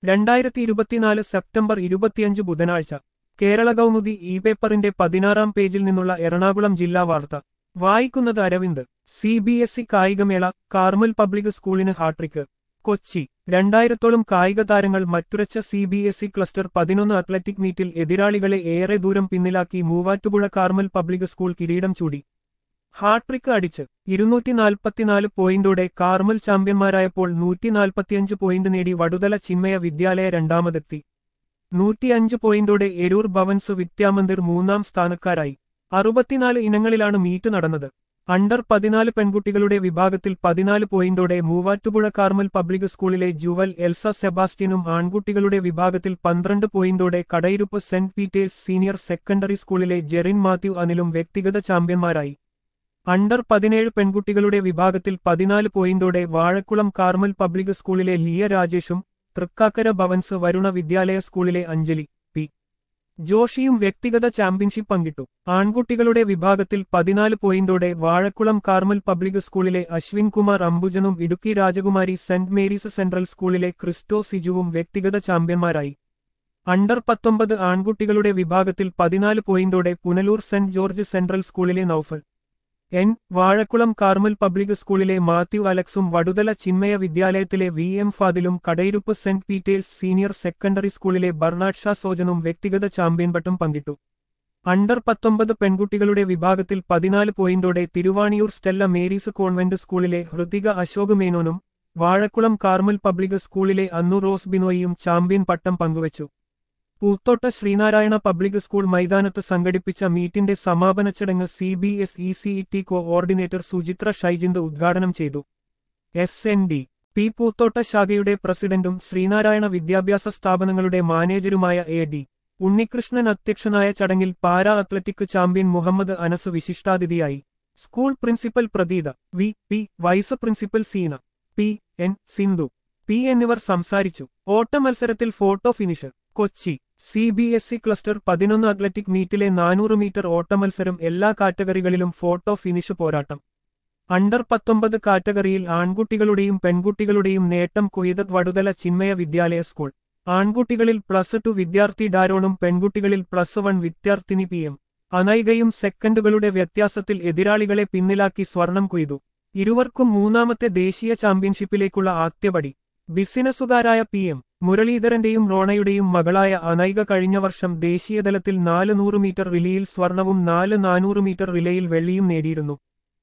രണ്ടായിരത്തി ഇരുപത്തിനാല് സെപ്റ്റംബർ ഇരുപത്തിയഞ്ച് ബുധനാഴ്ച കേരള കൗമുദി ഇ പേപ്പറിന്റെ പതിനാറാം പേജിൽ നിന്നുള്ള എറണാകുളം ജില്ലാ വാർത്ത വായിക്കുന്നത് Aravind C B S E കായികമേള കാർമൽ പബ്ലിക് സ്കൂളിന് ഹാട്രിക്ക് കൊച്ചി രണ്ടായിരത്തോളം കായിക താരങ്ങൾ മറ്റുരച്ച C B S E cluster പതിനൊന്ന് അത്ലറ്റിക് മീറ്റിൽ എതിരാളികളെ ഏറെ ദൂരം പിന്നിലാക്കി മൂവാറ്റുപുഴ കാർമൽ പബ്ലിക് സ്കൂൾ കിരീടം ചൂടി ഹാട്രിക്ക് അടിച്ച് ഇരുന്നൂറ്റി നാൽപ്പത്തിനാല് പോയിന്റോടെ കാർമൽ ചാമ്പ്യന്മാരായപ്പോൾ നൂറ്റി നാൽപ്പത്തിയഞ്ച് പോയിന്റ് നേടി വടുതല ചിന്മയ വിദ്യാലയ രണ്ടാമതെത്തി നൂറ്റിയഞ്ച് പോയിന്റോടെ എരൂർ ഭവൻസ് വിദ്യാമന്ദിർ മൂന്നാം സ്ഥാനക്കാരായി അറുപത്തിനാല് ഇനങ്ങളിലാണ് മീറ്റ് നടന്നത് അണ്ടർ പതിനാല് പെൺകുട്ടികളുടെ വിഭാഗത്തിൽ പതിനാല് പോയിന്റോടെ മൂവാറ്റുപുഴ കാർമൽ പബ്ലിക് സ്കൂളിലെ ജുവൽ എൽസ സെബാസ്റ്റ്യനും ആൺകുട്ടികളുടെ വിഭാഗത്തിൽ പന്ത്രണ്ട് പോയിന്റോടെ Kadayiruppu saint Peter's senior secondary സ്കൂളിലെ ജെറിൻ മാത്യു അനിലും വ്യക്തിഗത ചാമ്പ്യന്മാരായി അണ്ടർ പതിനേഴ് പെൺകുട്ടികളുടെ വിഭാഗത്തിൽ പതിനാല് പോയിന്റോടെ വാഴക്കുളം കാർമൽ പബ്ലിക് സ്കൂളിലെ ലിയ രാജേഷും തൃക്കാക്കര ഭവൻസ് വരുണ വിദ്യാലയ സ്കൂളിലെ അഞ്ജലി പി ജോഷിയും വ്യക്തിഗത ചാമ്പ്യൻഷിപ്പ് പങ്കിട്ടു ആൺകുട്ടികളുടെ വിഭാഗത്തിൽ പതിനാല് പോയിന്റോടെ വാഴക്കുളം കാർമൽ പബ്ലിക് സ്കൂളിലെ അശ്വിൻ കുമാർ അംബുജനും Idukki Rajakumari saint Mary's central സ്കൂളിലെ ക്രിസ്റ്റോ സിജുവും വ്യക്തിഗത ചാമ്പ്യന്മാരായി അണ്ടർ പത്തൊമ്പത് ആൺകുട്ടികളുടെ വിഭാഗത്തിൽ പതിനാല് പോയിന്റോടെ പുനലൂർ സെന്റ് ജോർജ് സെൻട്രൽ സ്കൂളിലെ Naufal N Vazhakulam Carmel public സ്കൂളിലെ മാത്യു അലക്സും വടുതല ചിന്മയ വിദ്യാലയത്തിലെ വി എം ഫാദിലും Kadayiruppu saint Peter's senior secondary സ്കൂളിലെ ബർണാഡ് ഷാ സോജനും വ്യക്തിഗത ചാമ്പ്യൻ പട്ടം പങ്കിട്ടു അണ്ടർ പത്തൊമ്പത് പെൺകുട്ടികളുടെ വിഭാഗത്തിൽ പതിനാല് പോയിന്റോടെ തിരുവാണിയൂർ സ്റ്റെല്ല മേരീസ് കോൺവെന്റ് സ്കൂളിലെ ഹൃതിക അശോക് മേനോനും വാഴക്കുളം കാർമൽ പബ്ലിക് സ്കൂളിലെ അന്നു റോസ് ബിനോയിയും ചാമ്പ്യൻ പട്ടം പങ്കുവച്ചു പൂത്തോട്ട ശ്രീനാരായണ പബ്ലിക് സ്കൂൾ മൈതാനത്ത് സംഘടിപ്പിച്ച മീറ്റിന്റെ സമാപന ചടങ്ങ് C B S E C T coordinator Suchithra Shaijind ഉദ്ഘാടനം ചെയ്തു S N D P Poothotta ശാഖയുടെ പ്രസിഡന്റും ശ്രീനാരായണ വിദ്യാഭ്യാസ സ്ഥാപനങ്ങളുടെ മാനേജരുമായ എ ഡി ഉണ്ണികൃഷ്ണൻ അധ്യക്ഷനായ ചടങ്ങിൽ para athletic champion Muhammad Anas വിശിഷ്ടാതിഥിയായി school principal Pratheetha V P vice principal Seena P N Sindhu P എന്നിവർ സംസാരിച്ചു ഓട്ടമത്സരത്തിൽ photo finish Kochi C B S E cluster പതിനൊന്ന് അത്ലറ്റിക് മീറ്റിലെ നാനൂറ് മീറ്റർ ഓട്ടമത്സരം എല്ലാ കാറ്റഗറികളിലും ഫോട്ടോ ഫിനിഷ് പോരാട്ടം അണ്ടർ പത്തൊമ്പത് കാറ്റഗറിയിൽ ആൺകുട്ടികളുടെയും പെൺകുട്ടികളുടെയും നേട്ടം കൊയ്തത് വടുതല ചിന്മയ വിദ്യാലയ സ്കൂൾ ആൺകുട്ടികളിൽ പ്ലസ് ടു വിദ്യാർത്ഥി ഡാരോണും പെൺകുട്ടികളിൽ പ്ലസ് വൺ വിദ്യാർത്ഥിനി പി എം അനൈകയും സെക്കൻഡുകളുടെ വ്യത്യാസത്തിൽ എതിരാളികളെ പിന്നിലാക്കി സ്വർണം കൊയ്തു ഇരുവർക്കും മൂന്നാമത്തെ ദേശീയ ചാമ്പ്യൻഷിപ്പിലേക്കുള്ള ആദ്യപടി ബിസിനസ്സുകാരായ പി എം മുരളീധരന്റെയും റോണയുടെയും മകളായ അനൈക കഴിഞ്ഞ വർഷം ദേശീയതലത്തിൽ നാല് നൂറ് മീറ്റർ റിലേയിൽ സ്വർണവും നാല് നാനൂറ് മീറ്റർ റിലേയിൽ വെള്ളിയും നേടിയിരുന്നു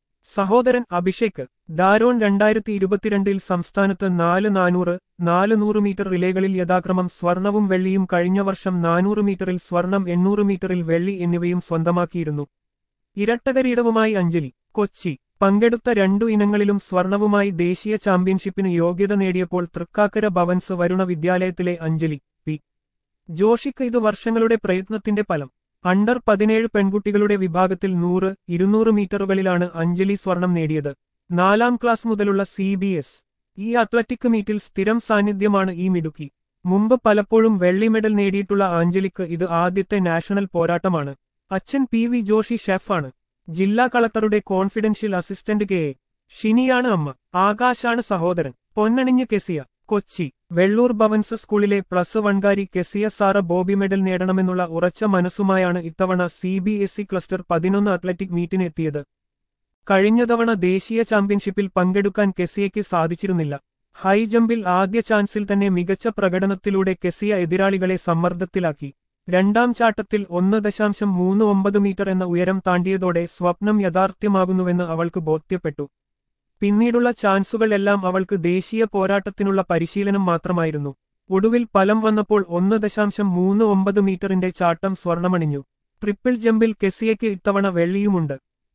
സഹോദരൻ അഭിഷേക് ദാരോൺ രണ്ടായിരത്തി ഇരുപത്തിരണ്ടിൽ സംസ്ഥാനത്ത് നാല് നാനൂറ് നാല് നൂറ് മീറ്റർ റിലേകളിൽ യഥാക്രമം സ്വർണവും വെള്ളിയും കഴിഞ്ഞ വർഷം നാനൂറ് മീറ്ററിൽ സ്വർണം എണ്ണൂറ് മീറ്ററിൽ വെള്ളി എന്നിവയും സ്വന്തമാക്കിയിരുന്നു ഇരട്ടകരീടവുമായി അഞ്ജലി കൊച്ചി പങ്കെടുത്ത രണ്ടു ഇനങ്ങളിലും സ്വർണവുമായി ദേശീയ ചാമ്പ്യൻഷിപ്പിന് യോഗ്യത നേടിയപ്പോൾ തൃക്കാക്കര ഭവൻസ് വരുണ വിദ്യാലയത്തിലെ അഞ്ജലി പി ജോഷിക്ക് ഇത് വർഷങ്ങളുടെ പ്രയത്നത്തിന്റെ ഫലം അണ്ടർ പതിനേഴ് പെൺകുട്ടികളുടെ വിഭാഗത്തിൽ നൂറ് ഇരുന്നൂറ് മീറ്ററുകളിലാണ് അഞ്ജലി സ്വർണം നേടിയത് നാലാം ക്ലാസ് മുതലുള്ള C B S E athletic മീറ്റിൽ സ്ഥിരം സാന്നിധ്യമാണ് ഈ മിടുക്കി മുമ്പ് പലപ്പോഴും വെള്ളി മെഡൽ നേടിയിട്ടുള്ള ആഞ്ജലിക്ക് ഇത് ആദ്യത്തെ നാഷണൽ പോരാട്ടമാണ് അച്ഛൻ പി വി ജോഷി ഷെഫാണ് ജില്ലാ കളക്ടറുടെ കോൺഫിഡൻഷ്യൽ അസിസ്റ്റന്റ് കെ എ ഷിനിയാണ് അമ്മ ആകാശാണ് സഹോദരൻ പൊന്നണിഞ്ഞ് കെസിയ കൊച്ചി വെള്ളൂർ ഭവൻസ് സ്കൂളിലെ പ്ലസ് വൺകാരി കെസിയ സാറ ബോബി മെഡൽ നേടണമെന്നുള്ള ഉറച്ച മനസ്സുമായാണ് ഇത്തവണ C B S E cluster പതിനൊന്ന് അത്ലറ്റിക് മീറ്റിനെത്തിയത് കഴിഞ്ഞ തവണ ദേശീയ ചാമ്പ്യൻഷിപ്പിൽ പങ്കെടുക്കാൻ കെസിയയ്ക്ക് സാധിച്ചിരുന്നില്ല ഹൈ ജമ്പിൽ ആദ്യ ചാൻസിൽ തന്നെ മികച്ച പ്രകടനത്തിലൂടെ കെസിയ എതിരാളികളെ സമ്മർദ്ദത്തിലാക്കി രണ്ടാം ചാട്ടത്തിൽ ഒന്ന് ദശാംശം മൂന്ന് ഒമ്പത് മീറ്റർ എന്ന ഉയരം താണ്ടിയതോടെ സ്വപ്നം യാഥാർത്ഥ്യമാകുന്നുവെന്ന് അവൾക്ക് ബോധ്യപ്പെട്ടു പിന്നീടുള്ള ചാൻസുകളെല്ലാം അവൾക്ക് ദേശീയ പോരാട്ടത്തിനുള്ള പരിശീലനം മാത്രമായിരുന്നു ഒടുവിൽ ഫലം വന്നപ്പോൾ ഒന്ന് ദശാംശം മൂന്ന് ഒമ്പത് മീറ്ററിന്റെ ചാട്ടം സ്വർണമണിഞ്ഞു ട്രിപ്പിൾ ജമ്പിൽ കെസിയയ്ക്ക് ഇത്തവണ വെള്ളിയുമുണ്ട്